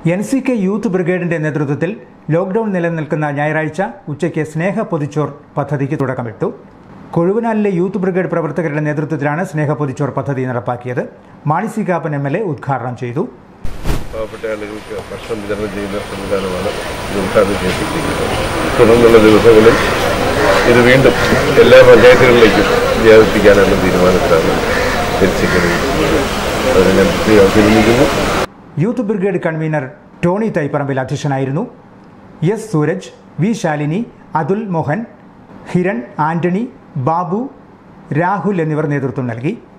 N C K youth ബ്രിഗേഡിന്റെ നേതൃത്വത്തിൽ lockdown നിലനിൽക്കുന്ന ഞായറാഴ്ച ഉച്ചയ്ക്ക് സ്നേഹ പൊതിച്ചോർ പദ്ധതിക്ക് തുടക്കമിട്ടു കൊഴുവനാലിലെ യൂത്ത് ബ്രിഗേഡ് പ്രവർത്തകരുടെ നേതൃത്വത്തിലാണ് സ്നേഹ പൊതിച്ചോർ പദ്ധതി നടപ്പാക്കിയത് Mani C Kappan M L A ഉദ്ഘാടനം ചെയ്തു പാവപ്പെട്ട ആളുകൾക്ക് ഭക്ഷണം വിതരണം ചെയ്യുന്ന സംവിധാനമാണ് ഇത് ഉദ്ഘാടനം ചെയ്തിരിക്കുന്നത് തുടർന്നുള്ള ദിവസങ്ങളിൽ ഇത് വീണ്ടും എല്ലാ പഞ്ചായത്തുകളിലേക്കും വ്യാപിപ്പിക്കാനുള്ള തീരുമാനത്തിലാണ് തിരിച്ചിരിക്കുന്നത് അതിന് ഞാൻ പ്രത്യേകം അഭിനന്ദിക്കുന്നു youth brigade convener Tony Thaiparambil അധ്യക്ഷനായിരുന്നു S Sooraj V Shalini Athul Mohan Hiran Antony Babu Rahul എന്നിവർ നേതൃത്വം നൽകി